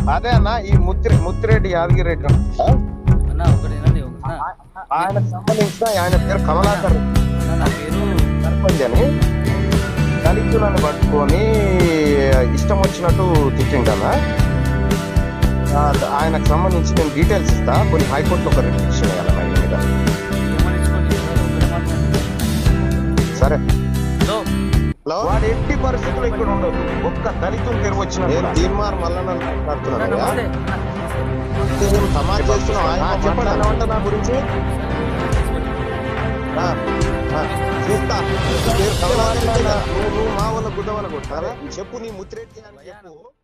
అదే అన్న ఈ ముత్తి ముత్తిరెడ్డి యాదగిరెడ్డి అన్న ఒకటి వినండి ఒక- అన్న, ఆయనకు సంబంధించిన ఆయన పేరు కమలాకర్ అన్న, నా పేరు సర్పంచ్ అని దళితులను పట్టుకొని ఇష్టం వచ్చినట్టు తిట్టిండనా ఆయనకు సంబంధించి నేను డీటెయిల్స్ ఇస్తా కొన్ని హైకోర్టులో ఒక రిస్ట్రిక్షన్ వేయాలన్న ఈయన మీద ఏమని ఇచ్చుకోండి ఒకటే మాట్లాడండి. సరే హలో హలో వాడు ఎట్టి పరిస్థితుల్లో ఇక్కడ ఉండదు ఒక్క దళితులు తిరిగి వచ్చిన తీర్మార్ మల్లన్న అన్న, మాట్లాడుతున్నాను నమస్తే అన్న, సమాజ్ చేస్తున్నావు చెప్పండి అన్న నా గురించి ఆ, ఆ, చూస్తా మీరు కమలాకర్ నువ్వు నువ్వు మా వాళ్ళ గుడ్డ వాళ్ళ కొట్టారా చెప్పు నీ ముత్తిరెడ్డి అని చెప్పు